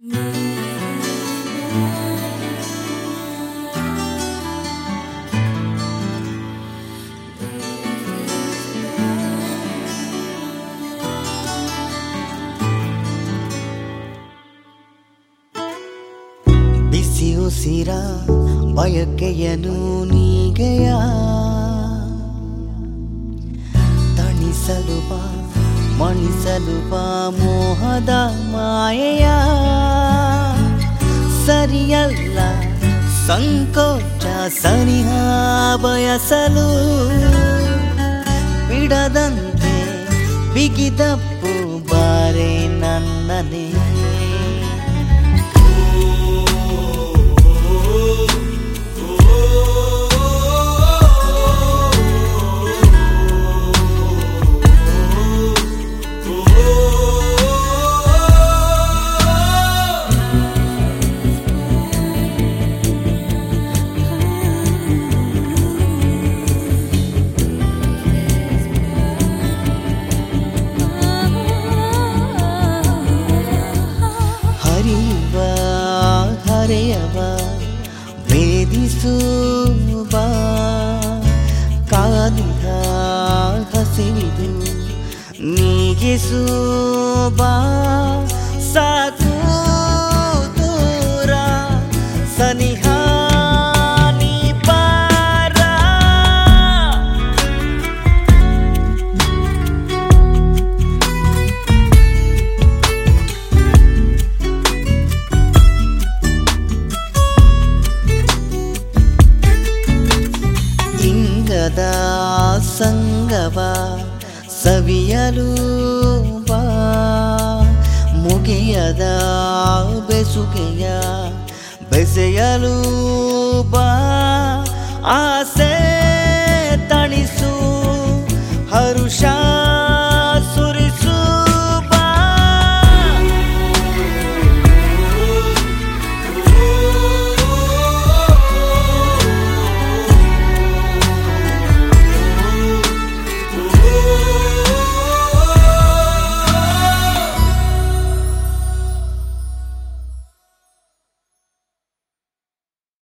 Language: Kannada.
ಬಿಸಿ ಉಸಿರ ಬಯಕೆಯನು ನೀಗೆಯ ತಣಿಸಲು ಬಾ ಮಣಿಸಲು ಬಾ ಮೋಹದ ಮಾಯೆಯ ಸರಿಯಲ್ಲ ಸಂಕೋಚ ಸನಿಹ ಬಯಸಲು ಬಿಡದಂತೆ ಬಿಗಿದಪ್ಪು ಬಾರೆ ನನ್ನನೇ ಹರಿಯುವ ಹರೆಯವ ಭೇದಿಸುವ ಕಾದಿದ ಹಸಿವಿದು ನೀಗಿಸುವ ಸಾಕು ದೂರ ಸನಿಹ ನೀ ಬಾರ ಇಂಗದ ಸಂಗವ ಸವಿಯಲು ಬಾ ಮುಗಿಯದ ಬೆಸುಗೆಯ ಬೆಸೆಯಲು ಬಾ ಆಸೆ